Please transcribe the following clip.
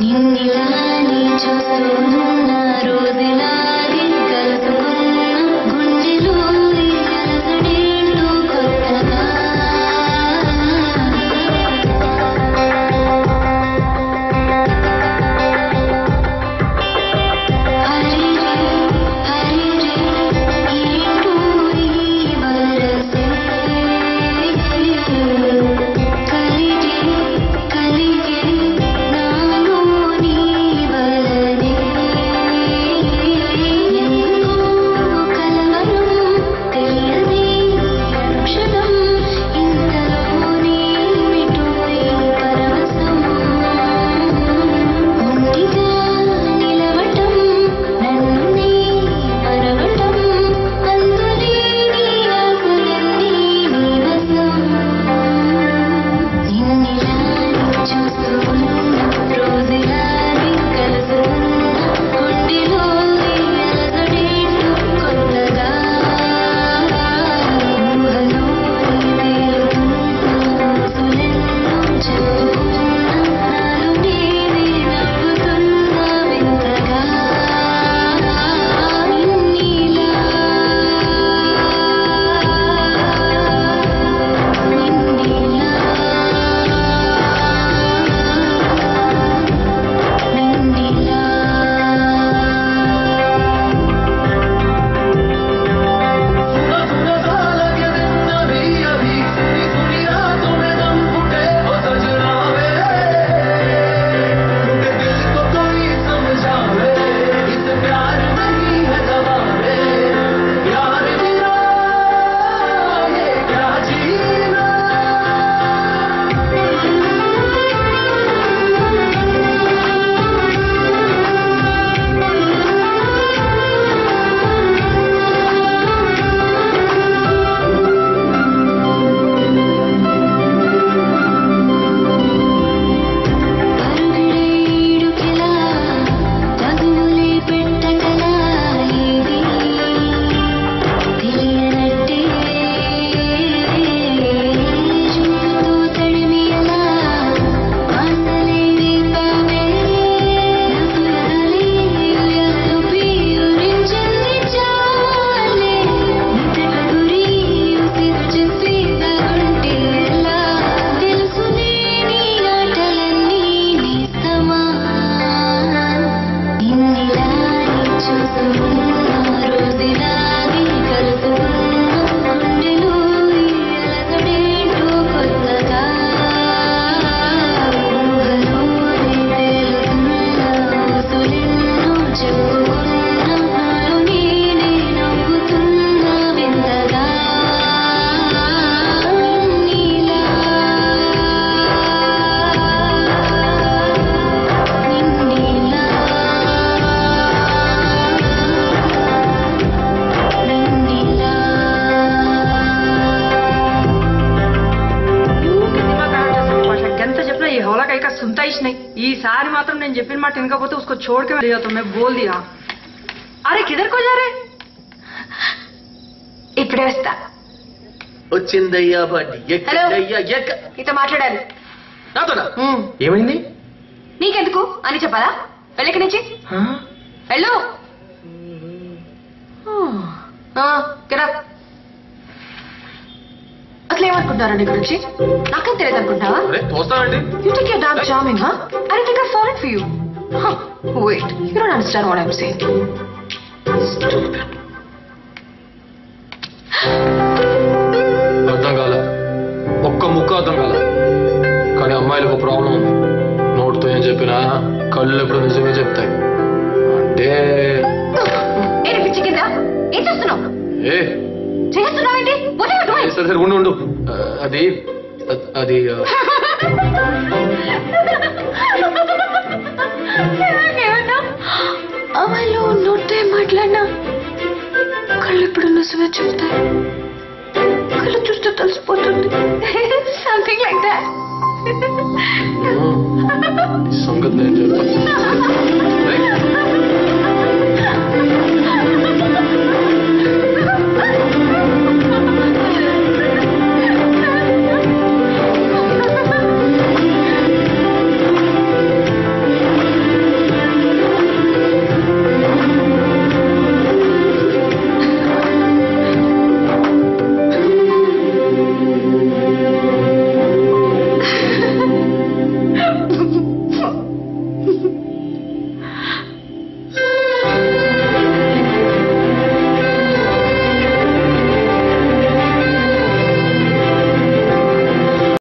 నిన్నిలానే చూస్తున్న రోజులాగే కలుసుకున్న గుండెలోని అలజడేంటో కొత్తగా హరిరే హరిరే ఏంటో ఈ వరసే కలిగే కలిగే నాలో నీ వలనే ఎందుకో కలవరం తెలియని క్షణం ఇంతలోనే మిటోయి పరవశం ఒంటిగా నిలవటం నన్ను నీ మరవటం అందులేని ఆశలన్నీ నీ వశం నిన్నిలాని చూస్తున్న రోజులాగి కలుసుకున్న గుండెలోని అలజడేంటో కొత్తగా ఊహలోని తేలుతున్న ఊసులెన్నో చెప్పుకున్న నాలో నేనే నవ్వుతున్న వింతగా నిన్నిలా నిన్నిలా పరుగిడేడుకెలా తగులే పెట్టగలా ఇది తెలియనట్టే చూపుతో తడిమియలా ఆశలే రేపావే నసురాలే ఉయలుపి ఉరించింది చాలే నిద్ర గురి ఉసిరు చెప్పి తగుంటే ఎలా తెలుసునే నీ ఆటలన్నీ నిస్తమా ఇన్నిలాని చూస్తున్న రోజులాగి కలుసుకున్న గుండెలు అలజడేంటో కొత్తగా ఊహలోని తేలుతున్న ఊసులెన్నో చెప్పుకున్న నాలో నేనే నవ్వుతున్న వింతగా నిన్నిలా నిన్నిలా నిన్నిలా ఊరికే దిమాగ్ ఖరాబ్ చేస్తాను భాష ఎంత చెప్పినా ఈ హౌలా కైకా సుनता ही नहीं ఈసారి మాత్రం నేను చెప్పిన మాట వినకపోతే उसको छोड़ के लिया तो मैं बोल दिया अरे किधर को जा रहे ఇప్పుడే వస్తా వచ్చిందయ్యా బండి ఎక్కడయ్యా ఎక్క నీతో మాట్లాడాలి నాతోనా ఉమ్. ఏమైంది నీకెందుకు అని చెప్పాలా వెళ్ళకి నుంచి వెళ్ళు కదా అసలు ఏమనుకుంటున్నారా నీ గురించి నాకేం తెలియదు అనుకుంటున్నావా అరే తోస్తానండి You think you're damn charming, huh? I don't think I fallen for you. Huh. Wait, you don't understand what I'm saying. అర్థం కాల ఒక్క ముక్క అర్థం కాల కానీ అమ్మాయిలకు ఒక ప్రాబ్లం ఉంది నోటితో ఏం చెప్పినా కళ్ళు ఎప్పుడు నిజమే చెప్తాయి అంటే ఏంటి పిచ్చి కింద ఏం చేస్తున్నావు ఏ చేస్తున్నావేంటి What are you A, doing? సరే సరే ఉండు ఉండు ఆ, అది అ- అది ఆ, ఏమన్నా? అమ్మాయిలు నోటే మాట్లాడినా కళ్ళు ఎప్పుడు నిజమే చెప్తాయి కళ్ళు చూస్తే తెలిసిపోతుంది సంథింగ్ లైక్ దాట్ ఈ సంగతి నేను చెప్తాను